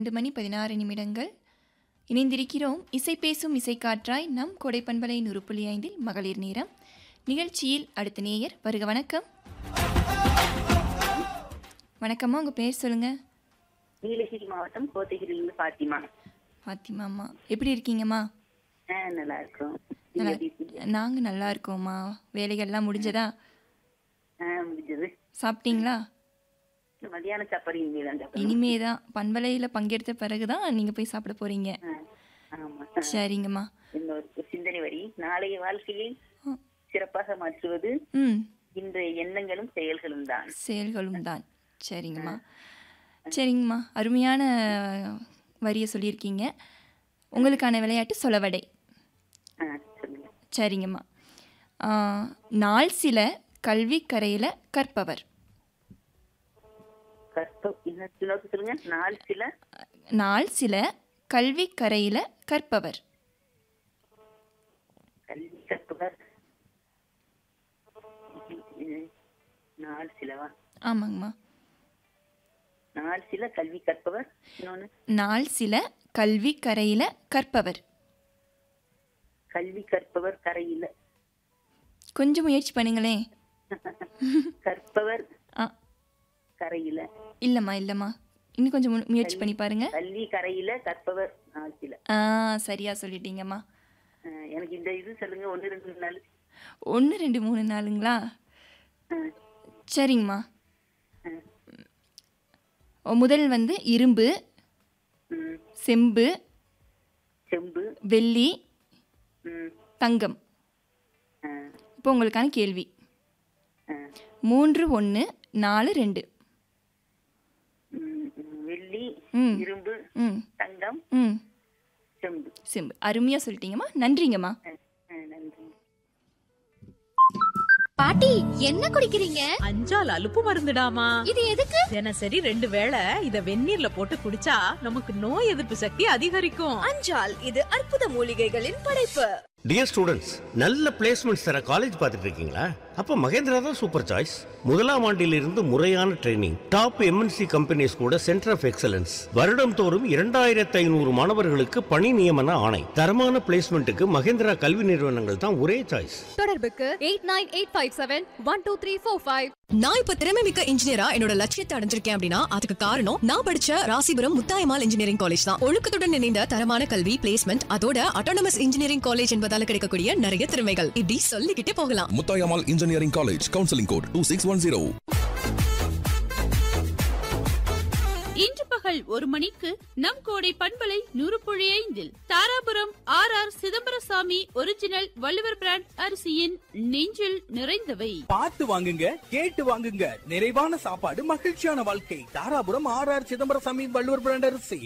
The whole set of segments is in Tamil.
ரெண்டு மணி பதினாறு நிமிடங்கள் இணைந்திருக்கிறோம் இசை பேசும் இசைக்காற்றாய் நம் கொடைப்பண்பலை நூறு புள்ளி ஐந்தில் மகளிர் நேரம் நிகழ்ச்சியில் அடுத்த நேயர் வருக வணக்கம் வணக்கம்மா உங்கள் பேர் சொல்லுங்கள் நீலகிரி மாவட்டம் கோத்தகிரிலிருந்து பாத்திமா பாத்திமாம்மா எப்படி இருக்கீங்கம்மா ஆ நல்லா இருக்கும் நீங்க நல்லா எப்படி இருக்கீங்க? நாங்கள் நல்லா இருக்கோம்மா வேலைகள்லாம் முடிஞ்சதா ஆ முடிஞ்சது சாப்பிட்டீங்களா மதியான சாப்பாடு இனிமே தான் சாப்பிடணும். இனிமே தான் பண்பலையில் பங்கெடுத்த பிறகு தான் நீங்கள் போய் சாப்பிட போகிறீங்க ஆ, ஆமா சரிங்கம்மா இன்னொரு சிந்தனை வரி நாளைய வாழ்க்கையை ஆ. சிறப்பாக மாற்றுவது ம் இன்றைய எண்ணங்களும் செயல்களும் தான் செயல்களும் தான் சரிங்கம்மா சரிங்கம்மா அருமையான வரியை சொல்லியிருக்கீங்க உங்களுக்கான விளையாட்டு சொலவடை ஆ, சொல்லுங்க சரிங்கம்மா ஆ, நாள் சில கல்வி கரையில் கற்பவர் கற்ப இன்னும் இன்னொரு சொல்லுங்க நாள் சில நாள் சில கல்வி கரையில் கற்பவர் கல்வி கற்பவர் ம், நாள் சிலவா ஆமாங்கம்மா நாள் சில கல்வி கற்பவர் இன்னொன்னு நாள் சில கல்வி கரையில் கற்பவர் கல்வி கற்பவர் கரையில கொஞ்சம் முயற்சி பண்ணுங்களேன் கற்பவர் ஆ கரையில இல்லைம்மா இல்லைம்மா இன்னும் கொஞ்சம் மு- முயற்சி பண்ணி பாருங்க கல்வி கரையில கற்பவர் நாள் சில ஆ சரியா சொல்லிட்டீங்கம்மா அஹ் எனக்கு இந்த இது சொல்லுங்க ஒன்று ரெண்டு மூணு நாள் ஒன்று ரெண்டு மூணு நாளுங்களா அஹ் சரிங்கம்மா அஹ் ஓ, முதல் வந்து இரும்பு ம், செம்பு செம்பு வெள்ளி ம், தங்கம் அஹ் இப்போ உங்களுக்கான கேள்வி அஹ் மூன்று ஒன்று நாலு ரெண்டு ம், ம், வெள்ளி ம். இரும்பு ம் தங்கம் ம் செம்பு செம்பு அருமையாக சொல்லிட்டீங்கம்மா நன்றிங்கம்மா அஹ் அஹ் நன்றி பாட்டி என்ன குடிக்கிறீங்க அஞ்சால் அலுப்பு மருந்துடாமா இது எதுக்கு தினசரி ரெண்டு வேளை இத வெந்நீர்ல போட்டு குடிச்சா நமக்கு நோய் எதிர்ப்பு சக்தி அதிகரிக்கும் அஞ்சால் இது அற்புத மூலிகைகளின் படைப்பு டியர் ஸ்டூடெண்ட்ஸ் நல்ல பிளேஸ்மெண்ட்ஸ் தர காலேஜ் பார்த்துட்டு இருக்கீங்களா அப்போ மகேந்திரா தான் சூப்பர் சாய்ஸ் முதலாம் ஆண்டிலிருந்து முறையான ட்ரைனிங் டாப் எம்என்சி கம்பெனிஸ் கூட சென்டர் ஆஃப் எக்ஸலன்ஸ் வருடம் தோறும் இரண்டாயிரத்து ஐநூறு மாணவர்களுக்கு பணி நியமன ஆணை தரமான பிளேஸ்மெண்ட்டுக்கு மகேந்திரா கல்வி நிறுவனங்கள் தான் ஒரே சாய்ஸ் தொடர்புக்கு eight nine eight five seven one two three four five நான் இப்ப திறமை மிக்க இன்ஜினியரா என்னோட லட்சியத்தை அடைஞ்சிருக்கேன் அப்படின்னா அதுக்கு காரணம் நான் படிச்ச ராசிபுரம் முத்தாயமால் இன்ஜினியரிங் காலேஜ் தான் ஒழுக்கத்துடன் இணைந்த தரமான கல்வி பிளேஸ்மெண்ட் அதோட அட்டானமஸ் இன்ஜினியரிங் காலேஜ் என்பதால கிடைக்கக்கூடிய நிறைய திறமைகள் இப்படி சொல்லிக்கிட்டே போகலாம் Muthayammal engineering college counselling code two six one zero இன்று பகல் ஒரு மணிக்கு நம் கோடை பண்பலை நூறு புள்ளி ஐந்தில் Dharapuram R R Chidambarasamy original Valluvar brand அரிசியின் நெஞ்சில் நிறைந்தவை பார்த்து வாங்குங்க கேட்டு வாங்குங்க நிறைவான சாப்பாடு மகிழ்ச்சியான வாழ்க்கை Dharapuram R R Chidambarasamy Valluvar brand அரிசி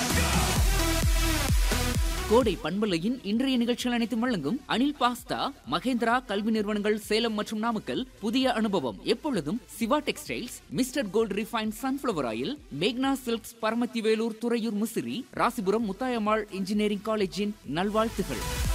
கோடை பண்பலையின் இன்றைய நிகழ்ச்சிகள் அனைத்தும் வழங்கும் அனில் பாஸ்தா மகேந்திரா கல்வி நிறுவனங்கள் சேலம் மற்றும் நாமக்கல் புதிய அனுபவம் எப்பொழுதும் Siva textiles mister gold refine sunflower oil Magna silks Paramathi Velur Thuraiyur Musiri Rasipuram Muthayammal engineering காலேஜின் நல்வாழ்த்துகள்